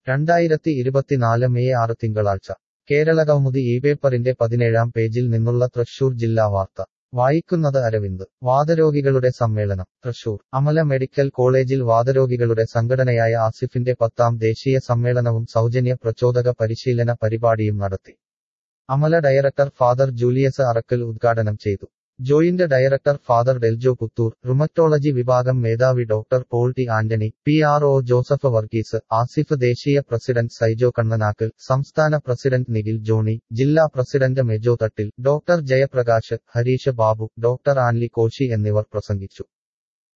രണ്ടായിരത്തി ഇരുപത്തിനാല് മെയ് ആറ് തിങ്കളാഴ്ച കേരളകൗമുദി ഈ പേപ്പറിന്റെ പതിനേഴാം പേജിൽ നിന്നുള്ള തൃശൂർ ജില്ലാ വാർത്ത വായിക്കുന്നത് അരവിന്ദ് വാതരോഗികളുടെ സമ്മേളനം തൃശൂർ അമല മെഡിക്കൽ കോളേജിൽ വാതരോഗികളുടെ സംഘടനയായ ആസിഫിന്റെ പത്താം ദേശീയ സമ്മേളനവും സൗജന്യ പ്രചോദക പരിശീലന പരിപാടിയും നടത്തി Amala director father Julius Arakkal ഉദ്ഘാടനം ചെയ്തു joint director father Deljo Puthur rheumatology വിഭാഗം മേധാവി doctor Paul T Antony P R O Joseph Varghese Asif ദേശീയ പ്രസിഡന്റ് സൈജോ കണ്ണനാക്കൽ സംസ്ഥാന പ്രസിഡന്റ് നിഖിൽ ജോണി ജില്ലാ president Mejo Thattil doctor Jayaprakash Harish Babu doctor Anly Koshy എന്നിവർ പ്രസംഗിച്ചു